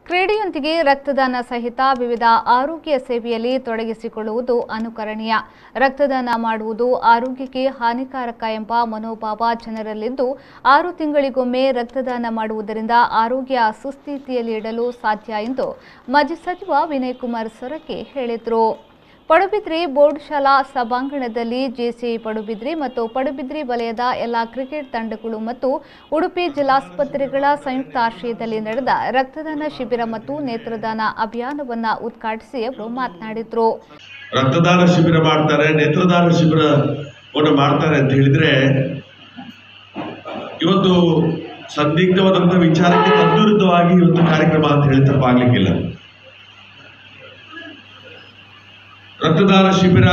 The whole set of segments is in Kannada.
ಕ್ರೀಡೆಯೊಂದಿಗೆ ರಕ್ತದಾನ ಸಹಿತ ವಿವಿಧ ಆರೋಗ್ಯ ಸೇವೆಯಲ್ಲಿ ತೊಡಗಿಸಿಕೊಳ್ಳುವುದು ಅನುಕರಣೀಯ ರಕ್ತದಾನ ಮಾಡುವುದು ಆರೋಗ್ಯಕ್ಕೆ ಹಾನಿಕಾರಕ ಎಂಬ ಮನೋಭಾವ ಜನರಲ್ಲಿದ್ದು ಆರು ತಿಂಗಳಿಗೊಮ್ಮೆ ರಕ್ತದಾನ ಮಾಡುವುದರಿಂದ ಆರೋಗ್ಯ ಸುಸ್ಥಿತಿಯಲ್ಲಿ ಇಡಲು ಸಾಧ್ಯ ಎಂದು ಮಾಜಿ ಸಚಿವ ವಿನಯ್ ಕುಮಾರ್ ಸೊರಕೆ ಹೇಳಿದರು ಪಡುಬಿದ್ರಿ ಬೋರ್ಡ್ ಶಾಲಾ ಸಭಾಂಗಣದಲ್ಲಿ ಜೆಸಿ ಪಡುಬಿದ್ರಿ ಮತ್ತು ಪಡುಬಿದ್ರಿ ವಲಯದ ಎಲ್ಲ ಕ್ರಿಕೆಟ್ ತಂಡಗಳು ಮತ್ತು ಉಡುಪಿ ಜಿಲ್ಲಾಸ್ಪತ್ರೆಗಳ ಸಂಯುಕ್ತ ಆಶ್ರಯದಲ್ಲಿ ನಡೆದ ರಕ್ತದಾನ ಶಿಬಿರ ಮತ್ತು ನೇತ್ರದಾನ ಅಭಿಯಾನವನ್ನು ಉದ್ಘಾಟಿಸಿ ಅವರು ಮಾತನಾಡಿದರು ರಕ್ತದಾನ ಶಿಬಿರ ಮಾಡ್ತಾರೆ ನೇತ್ರದಾನ ಶಿಬಿರವನ್ನು ಮಾಡ್ತಾರೆ ಅಂತ ಹೇಳಿದ್ರೆ ಇವತ್ತು ಸಂದಿಗ್ಧವಾದಂಥ ವಿಚಾರಕ್ಕೆ ತದ್ವಿರುದ್ಧವಾಗಿ ಇವತ್ತು ಕಾರ್ಯಕ್ರಮ ಅಂತ ಹೇಳಿ ತಪ್ಪಾಗ್ಲಿಕ್ಕಿಲ್ಲ ರಕ್ತದಾನ ಶಿಬಿರ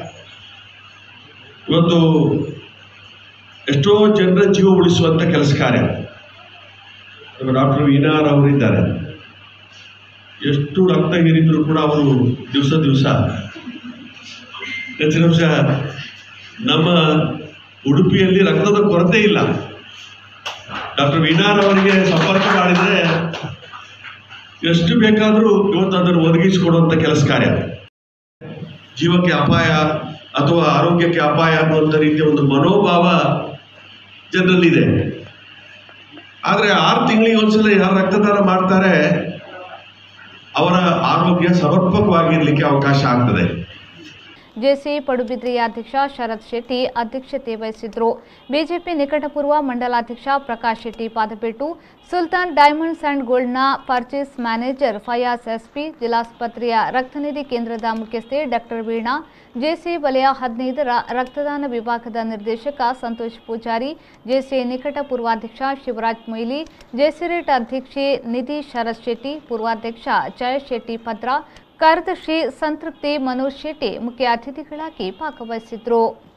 ಇವತ್ತು ಎಷ್ಟೋ ಜನರ ಜೀವ ಉಳಿಸುವಂಥ ಕೆಲಸ ಕಾರ್ಯ ನಮ್ಮ ಡಾಕ್ಟರ್ ವೀನಾರ್ ಅವರಿದ್ದಾರೆ ಎಷ್ಟು ರಕ್ತ ಹೀರಿದ್ರು ಕೂಡ ಅವರು ದಿವಸ ದಿವಸ ಹೆಚ್ಚಿನ ಅಂಶ ನಮ್ಮ ಉಡುಪಿಯಲ್ಲಿ ರಕ್ತದ ಕೊರತೆ ಇಲ್ಲ ಡಾಕ್ಟರ್ ವೀಣಾರ್ ಅವರಿಗೆ ಸಂಪರ್ಕ ಮಾಡಿದರೆ ಎಷ್ಟು ಬೇಕಾದರೂ ಇವತ್ತು ಅದನ್ನು ಒದಗಿಸಿಕೊಡುವಂಥ ಕೆಲಸ ಕಾರ್ಯ ಜೀವಕ್ಕೆ ಅಪಾಯ ಅಥವಾ ಆರೋಗ್ಯಕ್ಕೆ ಅಪಾಯ ಅನ್ನುವಂಥ ರೀತಿಯ ಒಂದು ಮನೋಭಾವ ಜನರಲ್ಲಿದೆ ಆದರೆ ಆರು ತಿಂಗಳಿಗೆ ಒಂದ್ಸಲ ಯಾರು ರಕ್ತದಾನ ಮಾಡ್ತಾರೆ ಅವರ ಆರೋಗ್ಯ ಸಮರ್ಪಕವಾಗಿರ್ಲಿಕ್ಕೆ ಅವಕಾಶ ಆಗ್ತದೆ ಜೆಸಿ ಪಡುಬಿದ್ರಿಯ ಅಧ್ಯಕ್ಷ ಶರತ್ ಶೆಟ್ಟಿ ಅಧ್ಯಕ್ಷತೆ ವಹಿಸಿದ್ರು ಬಿಜೆಪಿ ನಿಕಟಪೂರ್ವ ಮಂಡಲಾಧ್ಯಕ್ಷ ಪ್ರಕಾಶ್ ಶೆಟ್ಟಿ ಪಾದಪೇಟು ಸುಲ್ತಾನ್ ಡೈಮಂಡ್ಸ್ ಅಂಡ್ ಗೋಲ್ಡ್ನ ಪರ್ಚೇಸ್ ಮ್ಯಾನೇಜರ್ ಫಯಾಜ್ ಎಸ್ಪಿ ಜಿಲ್ಲಾಸ್ಪತ್ರೆಯ ರಕ್ತನಿಧಿ ಕೇಂದ್ರದ ಮುಖ್ಯಸ್ಥೆ ಡಾಕ್ಟರ್ ವೀಣಾ ಜೆಸಿ ವಲಯ ಹದಿನೈದರ ರಕ್ತದಾನ ವಿಭಾಗದ ನಿರ್ದೇಶಕ ಸಂತೋಷ್ ಪೂಜಾರಿ ಜೆಸಿ ನಿಕಟ ಪೂರ್ವಾಧ್ಯಕ್ಷ ಶಿವರಾಜ್ ಮೊಯ್ಲಿ ಜೆಸಿರೇಟ್ ಅಧ್ಯಕ್ಷೆ ನಿಧಿ ಶರತ್ ಶೆಟ್ಟಿ ಪೂರ್ವಾಧ್ಯಕ್ಷ ಜಯಶ್ ಶೆಟ್ಟಿ ಪತ್ರ ಕಾರ್ಯದರ್ಶಿ ಸಂತೃಪ್ತಿ ಮನೋಜ್ ಶೆಟ್ಟಿ ಮುಖ್ಯ ಅತಿಥಿಗಳಾಗಿ ಭಾಗವಹಿಸಿದ್ರು